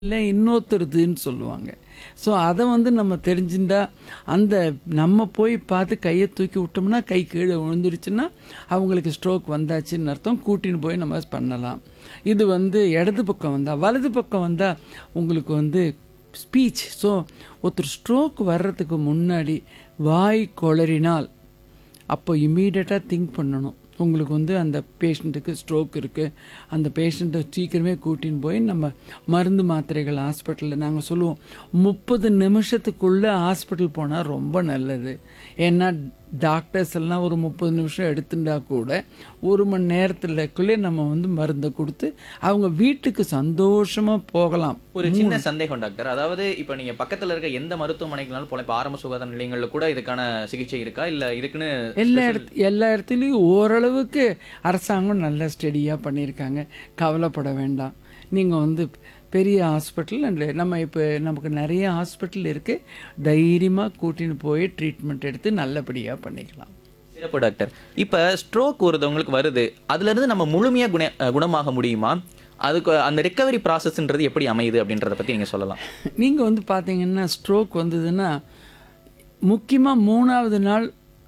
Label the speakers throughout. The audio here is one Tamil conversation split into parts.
Speaker 1: இல்லை இன்னொருத்தருதுன்னு சொல்லுவாங்க ஸோ அதை வந்து நம்ம தெரிஞ்சிருந்தா அந்த நம்ம போய் பார்த்து கையை தூக்கி விட்டோம்னா கை கீழே விழுந்துருச்சுன்னா அவங்களுக்கு ஸ்ட்ரோக் வந்தாச்சுன்னு அர்த்தம் கூட்டின்னு போய் நம்ம பண்ணலாம் இது வந்து இடது பக்கம் வந்தால் வலது பக்கம் வந்தால் உங்களுக்கு வந்து ஸ்பீச் ஸோ ஒருத்தர் ஸ்ட்ரோக் வர்றதுக்கு முன்னாடி வாய் கொளறினால் அப்போ இம்மீடியட்டாக திங்க் பண்ணணும் உங்களுக்கு வந்து அந்த பேஷண்ட்டுக்கு ஸ்ட்ரோக் இருக்குது அந்த பேஷண்ட்டை சீக்கிரமே கூட்டின்னு போய் நம்ம மருந்து மாத்திரைகள் ஹாஸ்பிட்டலில் நாங்கள் சொல்லுவோம் முப்பது நிமிஷத்துக்குள்ளே ஹாஸ்பிட்டல் போனால் ரொம்ப நல்லது ஏன்னா டாக்டர்ஸ் எல்லாம் ஒரு முப்பது நிமிஷம் எடுத்துட்டா கூட ஒரு மணி நேரத்துலக்குள்ளே நம்ம வந்து மருந்தை கொடுத்து அவங்க வீட்டுக்கு சந்தோஷமாக போகலாம்
Speaker 2: ஒரு சின்ன சந்தேகம் டாக்டர் அதாவது இப்போ நீங்க பக்கத்துல இருக்க எந்த மருத்துவமனைக்குனாலும் போல இப்போ ஆரம்ப சுகாதார நிலையங்கள்ல கூட இதுக்கான சிகிச்சை இருக்கா இல்ல இதுக்குன்னு
Speaker 1: எல்லா இடத்து எல்லா இடத்துலையும் ஓரளவுக்கு அரசாங்கம் நல்ல ஸ்டெடியாக பண்ணியிருக்காங்க கவலைப்பட வேண்டாம் நீங்கள் வந்து பெரிய ஹாஸ்பிட்டல் அண்ட் நம்ம இப்போ நமக்கு நிறைய ஹாஸ்பிட்டல் இருக்குது தைரியமாக கூட்டின்னு போய் ட்ரீட்மெண்ட் எடுத்து நல்லபடியாக பண்ணிக்கலாம்
Speaker 2: சிறப்பு டாக்டர் இப்ப ஸ்ட்ரோக் ஒருத்தவங்களுக்கு வருது அதுல இருந்து நம்ம முழுமையா குண அஹ் குணமாக முடியுமா அதுக்கு அந்த ரெக்கவரி ப்ராசஸ்ன்றது எப்படி அமையுது அப்படின்றத பத்தி நீங்க சொல்லலாம்
Speaker 1: நீங்கள் வந்து பார்த்தீங்கன்னா ஸ்ட்ரோக் வந்ததுன்னா முக்கியமாக மூணாவது நாள்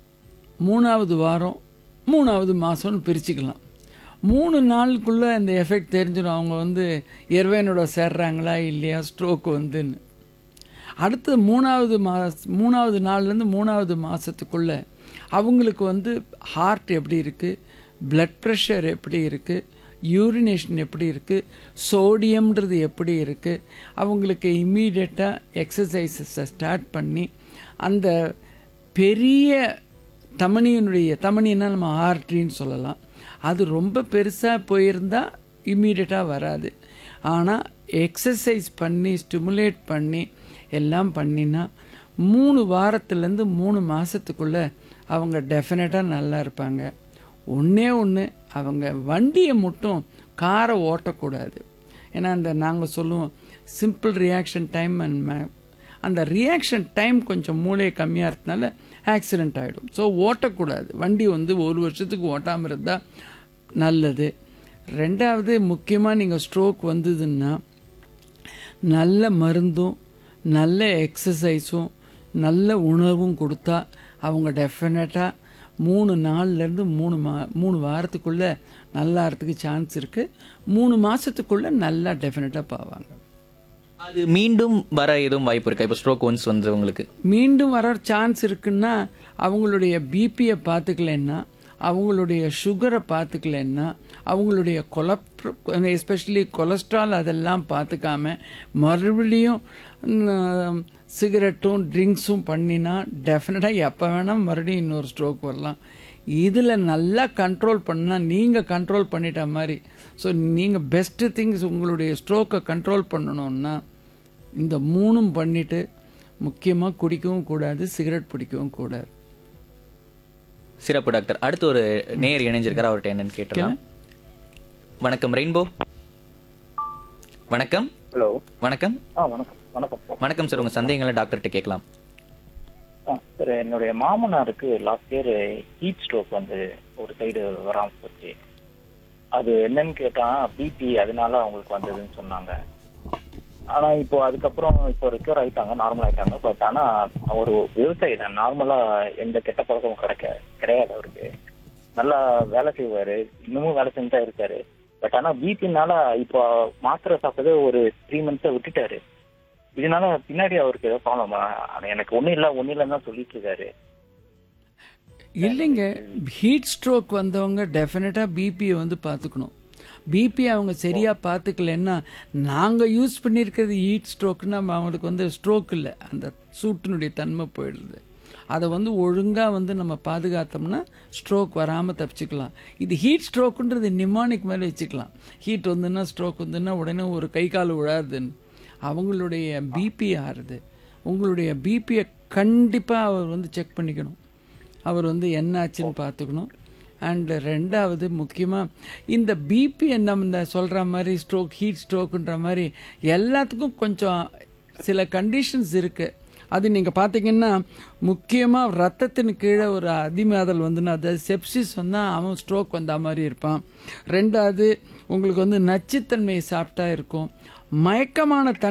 Speaker 1: மூணாவது வாரம் மூணாவது மாதம்னு பிரிச்சுக்கலாம் மூணு நாளுக்குள்ளே அந்த எஃபெக்ட் தெரிஞ்சிடும் அவங்க வந்து எர்வேனோட சேர்றாங்களா இல்லையா ஸ்ட்ரோக் வந்துன்னு அடுத்த மூணாவது மாஸ் மூணாவது நாள்லேருந்து மூணாவது மாதத்துக்குள்ளே அவங்களுக்கு வந்து ஹார்ட் எப்படி இருக்குது பிளட் ப்ரெஷர் எப்படி இருக்குது யூரினேஷன் எப்படி இருக்குது சோடியம்ன்றது எப்படி இருக்குது அவங்களுக்கு இம்மீடியட்டாக எக்ஸசைசஸை ஸ்டார்ட் பண்ணி அந்த பெரிய தமனியினுடைய தமனின்னா நம்ம ஆர்ட்ரின்னு சொல்லலாம் அது ரொம்ப பெருசாக போயிருந்தால் இம்மீடியட்டாக வராது ஆனால் எக்ஸசைஸ் பண்ணி ஸ்டிமுலேட் பண்ணி எல்லாம் பண்ணினா மூணு வாரத்துலேருந்து மூணு மாதத்துக்குள்ளே அவங்க டெஃபினட்டாக நல்லா இருப்பாங்க ஒன்றே ஒன்று அவங்க வண்டியை மட்டும் காரை ஓட்டக்கூடாது ஏன்னா அந்த நாங்கள் சொல்லுவோம் சிம்பிள் ரியாக்ஷன் டைம் அண்ட் அந்த ரியாக்ஷன் டைம் கொஞ்சம் மூளை கம்மியாக இருக்கனால ஆக்சிடெண்ட் ஆகிடும் ஸோ ஓட்டக்கூடாது வண்டி வந்து ஒரு வருஷத்துக்கு ஓட்டாமல் இருந்தால் நல்லது ரெண்டாவது முக்கியமாக நீங்கள் ஸ்ட்ரோக் வந்ததுன்னா நல்ல மருந்தும் நல்ல எக்ஸசைஸும் நல்ல உணவும் கொடுத்தா அவங்க டெஃபினட்டாக மூணு நாள்லேருந்து மூணு மா மூணு வாரத்துக்குள்ளே நல்லாறதுக்கு சான்ஸ் இருக்குது மூணு மாதத்துக்குள்ளே நல்லா டெஃபினட்டாக பாவாங்க
Speaker 2: அது மீண்டும் வர எதுவும் வாய்ப்பு இருக்கா இப்போ ஸ்ட்ரோக் ஒன்ஸ் வந்தவங்களுக்கு
Speaker 1: மீண்டும் வர சான்ஸ் இருக்குன்னா அவங்களுடைய பிபியை பார்த்துக்கலன்னா அவங்களுடைய சுகரை பார்த்துக்கலன்னா அவங்களுடைய கொலப்ர எஸ்பெஷலி கொலஸ்ட்ரால் அதெல்லாம் பார்த்துக்காம மறுபடியும் ம், சிகரெட்டும் ட்ரிங்க்ஸும் பண்ணினா டெஃபினட்டாக எப்போ வேணால் மறுபடியும் இன்னொரு ஸ்ட்ரோக் வரலாம் இதில் நல்லா கண்ட்ரோல் பண்ணால் நீங்கள் கண்ட்ரோல் பண்ணிட்ட மாதிரி ஸோ நீங்கள் பெஸ்ட்டு திங்ஸ் உங்களுடைய ஸ்ட்ரோக்கை கண்ட்ரோல் பண்ணணும்னா இந்த மூணும் பண்ணிட்டு முக்கியமாக குடிக்கவும் கூடாது சிகரெட் பிடிக்கவும் கூடாது
Speaker 2: சிறப்பு டாக்டர் அடுத்து ஒரு நேர் இணைஞ்சிருக்காரு அவர்கிட்ட என்னன்னு கேட்டலாம் வணக்கம் ரெயின்போ வணக்கம்
Speaker 3: ஹலோ
Speaker 2: வணக்கம்
Speaker 3: ஆ வணக்கம் வணக்கம்
Speaker 2: வணக்கம் சார் உங்க சந்தேகங்களை டாக்டர்கிட்ட கேட்கலாம்
Speaker 3: ஆ சார் என்னுடைய மாமனாருக்கு லாஸ்ட் இயர் ஹீட் ஸ்ட்ரோக் வந்து ஒரு சைடு வராம போச்சு அது என்னன்னு கேட்டா பிபி அதனால அவங்களுக்கு வந்ததுன்னு சொன்னாங்க ஆனா இப்போ அதுக்கப்புறம் இப்போ ரெக்கவர் ஆயிட்டாங்க நார்மல் ஆயிட்டாங்க பட் ஆனா அவர் விவசாயி தான் நார்மலா எந்த கெட்ட பழக்கமும் கிடைக்க கிடையாது அவருக்கு நல்லா வேலை செய்வாரு இன்னமும் வேலை செஞ்சு தான் இருக்காரு பட் ஆனா பிபினால இப்போ மாத்திரை சாப்பிட்டது ஒரு த்ரீ மந்த்ஸை விட்டுட்டாரு இதனால பின்னாடி அவருக்கு ஏதோ ப்ராப்ளமா எனக்கு ஒண்ணும் இல்ல ஒண்ணும் இல்லைன்னு தான் சொல்லிட்டு இருக்காரு
Speaker 1: இல்லைங்க ஹீட் ஸ்ட்ரோக் வந்தவங்க டெஃபினட்டாக பிபியை வந்து பார்த்துக்கணும் பிபி அவங்க சரியாக பார்த்துக்கலன்னா நாங்கள் யூஸ் பண்ணியிருக்கிறது ஹீட் ஸ்ட்ரோக்குன்னா அவங்களுக்கு வந்து ஸ்ட்ரோக் இல்லை அந்த சூட்டினுடைய தன்மை போயிடுது அதை வந்து ஒழுங்காக வந்து நம்ம பாதுகாத்தோம்னா ஸ்ட்ரோக் வராமல் தப்பிச்சுக்கலாம் இது ஹீட் ஸ்ட்ரோக்குன்றது நிமானிக் மேலே வச்சுக்கலாம் ஹீட் வந்துன்னா ஸ்ட்ரோக் வந்துன்னா உடனே ஒரு கை கால் விழாதுன்னு அவங்களுடைய பிபி ஆறுது உங்களுடைய பிபியை கண்டிப்பாக அவர் வந்து செக் பண்ணிக்கணும் அவர் வந்து என்ன ஆச்சுன்னு பார்த்துக்கணும் அண்டு ரெண்டாவது முக்கியமாக இந்த பிபி நம்ம இந்த சொல்கிற மாதிரி ஸ்ட்ரோக் ஹீட் ஸ்ட்ரோக்குன்ற மாதிரி எல்லாத்துக்கும் கொஞ்சம் சில கண்டிஷன்ஸ் இருக்குது அது நீங்கள் பார்த்தீங்கன்னா முக்கியமாக ரத்தத்தின் கீழே ஒரு அதிமாதல் வந்துன்னா அதாவது செப்சிஸ் வந்தால் அவன் ஸ்ட்ரோக் வந்த மாதிரி இருப்பான் ரெண்டாவது உங்களுக்கு வந்து நச்சுத்தன்மை சாப்பிட்டா இருக்கும் மயக்கமான தன்